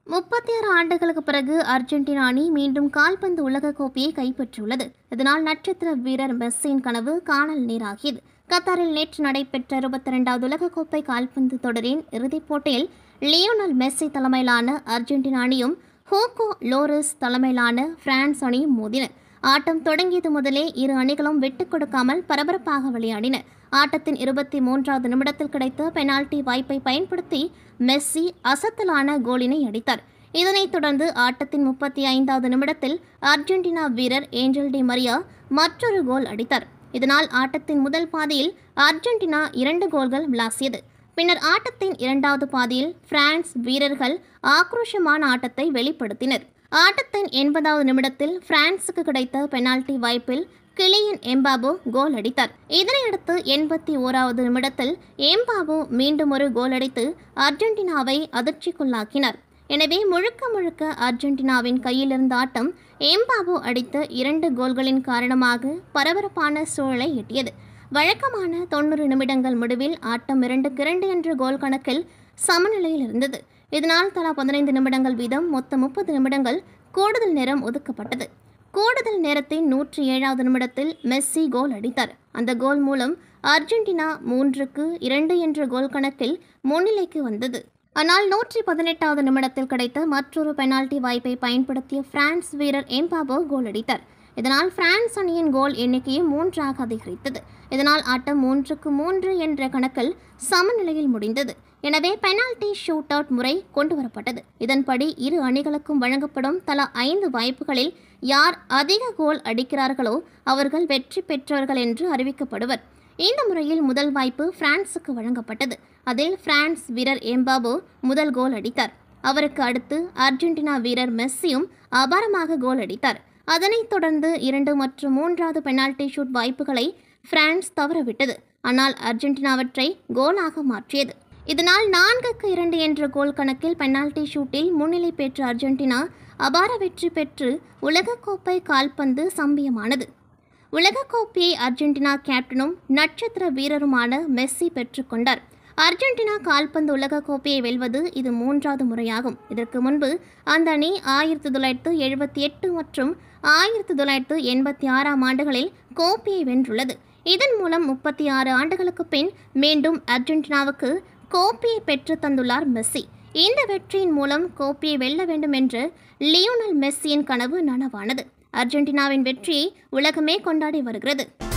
முப்பத்தி ஆறு ஆண்டுகளுக்கு பிறகு அர்ஜென்டினா அணி மீண்டும் கால்பந்து உலகக் கோப்பையை கைப்பற்றியுள்ளது இதனால் நட்சத்திர வீரர் மெஸ்ஸியின் கனவு காணல் நீராகியது கத்தாரில் நேற்று நடைபெற்ற இருபத்தி இரண்டாவது உலகக்கோப்பை கால்பந்து தொடரின் இறுதிப் போட்டியில் லியோனல் மெஸ்ஸி தலைமையிலான அர்ஜென்டினா அணியும் ஹோகோ லோரஸ் தலைமையிலான பிரான்ஸ் அணியும் மோதின ஆட்டம் தொடங்கியது முதலே இரு அணிகளும் விட்டுக் கொடுக்காமல் பரபரப்பாக விளையாடின ஆட்டத்தின் இருபத்தி மூன்றாவது நிமிடத்தில் கிடைத்த பெனால்டி வாய்ப்பை பயன்படுத்தி மெஸ்ஸி அசத்தலான கோலினை அடித்தார் இதனைத் தொடர்ந்து ஆட்டத்தின் முப்பத்தி ஐந்தாவது நிமிடத்தில் அர்ஜென்டினா வீரர் ஏஞ்சல் டி மரியா மற்றொரு கோல் அடித்தார் இதனால் ஆட்டத்தின் முதல் பாதியில் அர்ஜென்டினா இரண்டு கோல்கள் விளாசியது பின்னர் ஆட்டத்தின் இரண்டாவது பாதியில் பிரான்ஸ் வீரர்கள் ஆக்ரோஷமான ஆட்டத்தை வெளிப்படுத்தினர் ஆட்டத்தின் எண்பதாவது நிமிடத்தில் பிரான்சுக்கு கிடைத்த பெனால்டி வாய்ப்பில் கிளியன் எம்பாபோ கோல் அடித்தார் இதனையடுத்து எண்பத்தி ஓராவது நிமிடத்தில் எம்பாபோ மீண்டும் ஒரு கோல் அடித்து அர்ஜென்டினாவை அதிர்ச்சிக்குள்ளாக்கினார் எனவே முழுக்க முழுக்க அர்ஜென்டினாவின் கையில் இருந்த ஆட்டம் எம்பாபோ அடித்த இரண்டு கோல்களின் காரணமாக பரபரப்பான சூழலை எட்டியது வழக்கமான தொண்ணூறு நிமிடங்கள் முடிவில் ஆட்டம் இரண்டுக்கு இரண்டு என்ற கோல் கணக்கில் சமநிலையில் இருந்தது இதனால் தலா பதினைந்து நிமிடங்கள் வீதம் மொத்தம் முப்பது நிமிடங்கள் கூடுதல் நேரம் ஒதுக்கப்பட்டது கூடுதல் நேரத்தின் நூற்றி ஏழாவது நிமிடத்தில் மெஸ்ஸி கோல் அடித்தார் அந்த கோல் மூலம் அர்ஜென்டினா மூன்றுக்கு இரண்டு என்ற கோல் கணக்கில் முன்னிலைக்கு வந்தது ஆனால் நூற்றி பதினெட்டாவது நிமிடத்தில் கிடைத்த மற்றொரு பெனால்டி வாய்ப்பை பயன்படுத்திய பிரான்ஸ் வீரர் எம்பாபோ கோல் அடித்தார் இதனால் பிரான்ஸ் அணியின் கோல் எண்ணிக்கையை மூன்றாக அதிகரித்தது இதனால் ஆட்டம் மூன்றுக்கு மூன்று என்ற கணக்கில் சமநிலையில் முடிந்தது எனவே பெனால்டி ஷூட் அவுட் முறை கொண்டு வரப்பட்டது இதன்படி இரு அணிகளுக்கும் வழங்கப்படும் தலா ஐந்து வாய்ப்புகளில் யார் அதிக கோல் அடிக்கிறார்களோ அவர்கள் வெற்றி பெற்றவர்கள் என்று அறிவிக்கப்படுவர் இந்த முறையில் முதல் வாய்ப்பு பிரான்சுக்கு வழங்கப்பட்டது அதில் பிரான்ஸ் வீரர் எம்பாபோ முதல் கோல் அடித்தார் அவருக்கு அடுத்து அர்ஜென்டினா வீரர் மெஸ்ஸியும் அபாரமாக கோல் அடித்தார் அதனைத் தொடர்ந்து இரண்டு மற்றும் மூன்றாவது பெனால்டி ஷூட் வாய்ப்புகளை பிரான்ஸ் தவறவிட்டது ஆனால் அர்ஜென்டினாவற்றை கோலாக மாற்றியது இதனால் நான்குக்கு இரண்டு என்ற கோல் கணக்கில் பெனால்டி ஷூட்டில் முன்னிலை பெற்ற அர்ஜென்டினா அபார வெற்றி பெற்று உலகக்கோப்பை கால்பந்து சம்பியமானது உலகக்கோப்பையை அர்ஜென்டினா கேப்டனும் நட்சத்திர வீரருமான மெஸ்ஸி பெற்றுக்கொண்டார் அர்ஜென்டினா கால்பந்து உலகக்கோப்பையை வெல்வது இது மூன்றாவது முறையாகும் இதற்கு முன்பு அந்த அணி ஆயிரத்தி தொள்ளாயிரத்து எழுபத்தி எட்டு மற்றும் ஆயிரத்தி தொள்ளாயிரத்து எண்பத்தி ஆறாம் ஆண்டுகளில் கோப்பையை வென்றுள்ளது இதன் மூலம் முப்பத்தி ஆறு ஆண்டுகளுக்கு பின் மீண்டும் அர்ஜென்டினாவுக்கு கோப்பையை பெற்று தந்துள்ளார் மெஸ்ஸி இந்த வெற்றியின் மூலம் கோப்பையை வெல்ல வேண்டும் என்று லியோனல் மெஸ்ஸியின் கனவு நனவானது அர்ஜென்டினாவின் வெற்றியை உலகமே கொண்டாடி வருகிறது